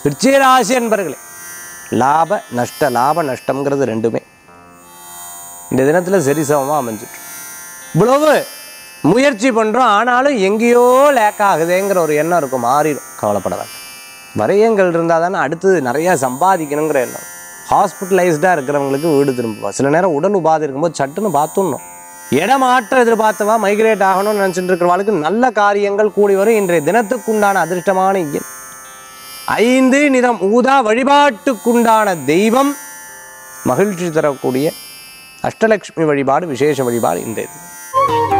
விருச்சிகராசி என்பர்களே லாப நஷ்ட லாப நஷ்டம்ங்கிறது ரெண்டுமே இந்த தினத்தில் சரிசமமாக அமைஞ்சிட்டு இவ்வளவு முயற்சி பண்ணுறோம் ஆனாலும் எங்கேயோ லேக் ஆகுதேங்கிற ஒரு எண்ணம் இருக்கும் மாறிடும் கவலைப்பட வேண்டாம் வரையங்கள் இருந்தால் தானே அடுத்தது நிறையா சம்பாதிக்கணுங்கிற எண்ணம் ஹாஸ்பிட்டலைஸ்டாக இருக்கிறவங்களுக்கு வீடு திரும்புவா சில நேரம் உடல் உபாதை இருக்கும்போது சட்டுன்னு பார்த்துடணும் இடமாற்றம் எதிர்பார்த்தவா மைக்ரேட் ஆகணும்னு நினச்சிட்டு இருக்கிறவாளுக்கு நல்ல காரியங்கள் கூடி வரும் இன்றைய தினத்துக்குண்டான அதிர்ஷ்டமான எண் ஐந்து நிறம் ஊதா வழிபாட்டுக்குண்டான தெய்வம் மகிழ்ச்சி தரக்கூடிய அஷ்டலக்ஷ்மி வழிபாடு விசேஷ வழிபாடு இன்றைய தினம்